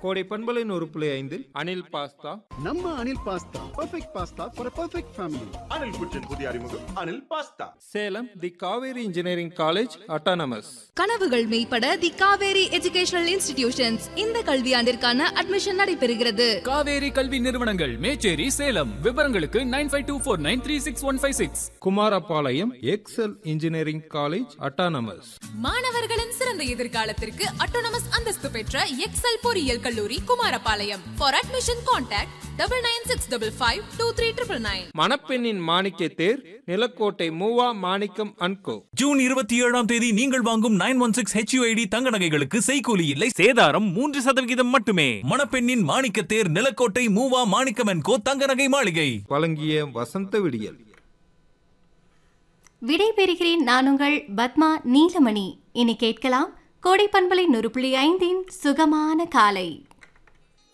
கோடை பண்பலின் ஒரு புள்ளி ஐந்தில் அனில் பாஸ்தா நம்ம Anil pasta perfect pasta for perfect family Anil குற்றின் புதிய அறிமுகம் Anil pasta Salem the Kaveri engineering college autonomous கனவுகள் மெய்ப்பட தி காவேரி எஜுகேஷனல் இன்ஸ்டிடியூஷன்ஸ் இந்த கல்வியாண்டிற்கான அட்மிஷன் நடைபெறுகிறது காவேரி கல்வி நிறுவனங்கள் மேச்சேரி சேலம் விவரங்களுக்கு nine five two four nine three six one five six Kumarapalayam Excel engineering college autonomous மாணவர்களின் சிறந்த எதிர்காலத்திற்கு அட்டோனமஸ் அந்தஸ்து பெற்ற எக்ஸல் பொறியியல் கல்லூரி Kumarapalayam for admission contact double nine six double five two three triple nine மணப்பெண்ணின் மாணிக்க தேர் நிலக்கோட்டை மூவா மாணிக்கம் அன்கோ ஜூன் இருபத்தி ஏழாம் தேதி நீங்கள் வாங்கும் நைன் ஒன் சிக்ஸ் ஹெச்யூஐடி தங்க நகைகளுக்கு செய்கூலி இல்லை சேதாரம் மூன்று சதவிகிதம் மட்டுமே மணப்பெண்ணின் மாணிக்கத்தேர் நிலக்கோட்டை மூவா மாணிக்கமன் கோ தங்க நகை மாளிகை வழங்கிய வசந்த விடியல் விடை பெறுகிறேன் நான் உங்கள் பத்மா நீலமணி இனி கேட்கலாம் கோடை பண்பலை நூறு புள்ளி ஐந்தின் சுகமான காலை